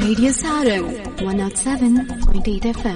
Radio Sarang 107.8 FM.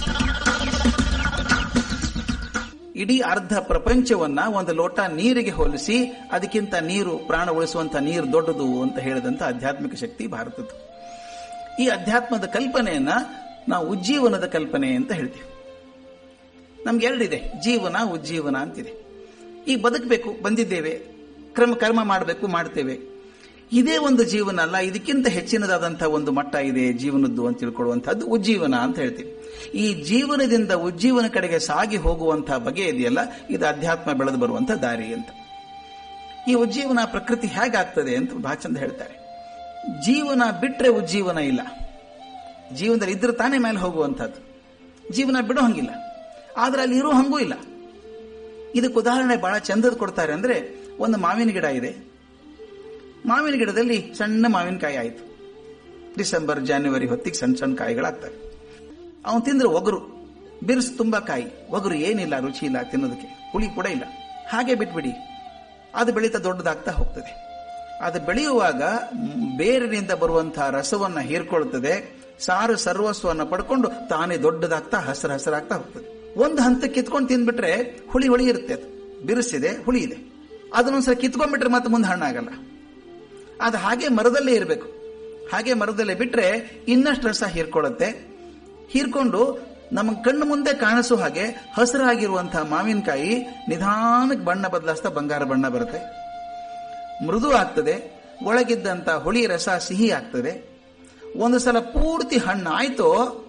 ಇಡೀ ಅರ್ಧ ಪ್ರಪಂಚವನ್ನ ಒಂದು ಲೋಟ ನೀರಿಗೆ ಹೋಲಿಸಿ ಅದಕ್ಕಿಂತ ನೀರು ಪ್ರಾಣ ಉಳಿಸುವಂತ ನೀರು ದೊಡ್ಡದು ಅಂತ ಹೇಳಿದಂತ ಆಧ್ಯಾತ್ಮಿಕ ಶಕ್ತಿ ಭಾರತದ್ದು ಈ ಅಧ್ಯಾತ್ಮದ ಕಲ್ಪನೆಯನ್ನ ನಾವು ಉಜ್ಜೀವನದ ಕಲ್ಪನೆ ಅಂತ ಹೇಳ್ತೀವಿ ನಮ್ಗೆ ಎರಡಿದೆ ಜೀವನ ಉಜ್ಜೀವನ ಅಂತಿದೆ ಈಗ ಬದುಕಬೇಕು ಬಂದಿದ್ದೇವೆ ಕ್ರಮ ಕರ್ಮ ಮಾಡಬೇಕು ಮಾಡ್ತೇವೆ ಇದೇ ಒಂದು ಜೀವನ ಅಲ್ಲ ಇದಕ್ಕಿಂತ ಹೆಚ್ಚಿನದಾದಂತಹ ಒಂದು ಮಟ್ಟ ಇದೆ ಜೀವನದ್ದು ಅಂತ ತಿಳ್ಕೊಳ್ಳುವಂತಹದ್ದು ಉಜ್ಜೀವನ ಅಂತ ಹೇಳ್ತೀವಿ ಈ ಜೀವನದಿಂದ ಉಜ್ಜೀವನ ಕಡೆಗೆ ಸಾಗಿ ಹೋಗುವಂತಹ ಬಗೆ ಇದೆಯಲ್ಲ ಇದು ಅಧ್ಯಾತ್ಮ ಬೆಳೆದು ಬರುವಂತಹ ದಾರಿ ಅಂತ ಈ ಉಜ್ಜೀವನ ಪ್ರಕೃತಿ ಹೇಗಾಗ್ತದೆ ಅಂತ ಬಹಳ ಚಂದ ಹೇಳ್ತಾರೆ ಜೀವನ ಬಿಟ್ರೆ ಉಜ್ಜೀವನ ಇಲ್ಲ ಜೀವನದಲ್ಲಿ ಇದ್ರೆ ತಾನೇ ಮೇಲೆ ಹೋಗುವಂಥದ್ದು ಜೀವನ ಬಿಡೋ ಹಂಗಿಲ್ಲ ಆದ್ರೆ ಅಲ್ಲಿ ಇರೋ ಹಂಗೂ ಇಲ್ಲ ಇದಕ್ಕೆ ಉದಾಹರಣೆ ಬಹಳ ಚಂದದ ಕೊಡ್ತಾರೆ ಅಂದ್ರೆ ಒಂದು ಮಾವಿನ ಗಿಡ ಇದೆ ಮಾವಿನ ಗಿಡದಲ್ಲಿ ಸಣ್ಣ ಮಾವಿನಕಾಯಿ ಆಯಿತು ಡಿಸೆಂಬರ್ ಜಾನ್ವರಿ ಹೊತ್ತಿಗೆ ಸಣ್ಣ ಸಣ್ಣ ಕಾಯಿಗಳಾಗ್ತವೆ ಅವನು ತಿಂದ್ರೆ ಒಗರು ಬಿರ್ಸ್ ತುಂಬಾ ಕಾಯಿ ಒಗರು ಏನಿಲ್ಲ ರುಚಿ ಇಲ್ಲ ತಿನ್ನೋದಕ್ಕೆ ಹುಳಿ ಕೂಡ ಇಲ್ಲ ಹಾಗೆ ಬಿಟ್ಬಿಡಿ ಅದು ಬೆಳೀತಾ ದೊಡ್ಡದಾಗ್ತಾ ಹೋಗ್ತದೆ ಅದು ಬೆಳೆಯುವಾಗ ಬೇರಿನಿಂದ ಬರುವಂತಹ ರಸವನ್ನ ಹೀರ್ಕೊಳ್ತದೆ ಸಾರು ಸರ್ವಸ್ವನ್ನ ಪಡ್ಕೊಂಡು ತಾನೇ ದೊಡ್ಡದಾಗ್ತಾ ಹಸಿರು ಹಸಿರಾಗ್ತಾ ಹೋಗ್ತದೆ ಒಂದು ಹಂತಕ್ಕೆ ಕಿತ್ಕೊಂಡು ತಿಂದ್ಬಿಟ್ರೆ ಹುಳಿ ಹುಳಿ ಇರುತ್ತೆ ಅದು ಬಿರುಸಿದೆ ಹುಳಿ ಇದೆ ಅದನ್ನೊಂದ್ಸಲ ಕಿತ್ಕೊಂಡ್ಬಿಟ್ರೆ ಮತ್ತೆ ಮುಂದೆ ಹಣ್ಣಾಗಲ್ಲ ಅದು ಹಾಗೆ ಮರದಲ್ಲೇ ಇರಬೇಕು ಹಾಗೆ ಮರದಲ್ಲೇ ಬಿಟ್ರೆ ಇನ್ನಷ್ಟು ರಸ ಹೀರ್ಕೊಳ್ಳುತ್ತೆ ಹೀರ್ಕೊಂಡು ನಮ್ಮ ಕಣ್ಣು ಮುಂದೆ ಕಾಣಿಸೋ ಹಾಗೆ ಹಸಿರಾಗಿರುವಂತಹ ಮಾವಿನಕಾಯಿ ನಿಧಾನಕ್ಕೆ ಬಣ್ಣ ಬದಲಾಯಿಸ್ತಾ ಬಂಗಾರ ಬಣ್ಣ ಬರುತ್ತೆ ಮೃದು ಆಗ್ತದೆ ಒಳಗಿದ್ದಂತ ಹುಳಿ ರಸ ಸಿಹಿ ಆಗ್ತದೆ ಒಂದು ಸಲ ಪೂರ್ತಿ ಹಣ್ಣು ಆಯ್ತು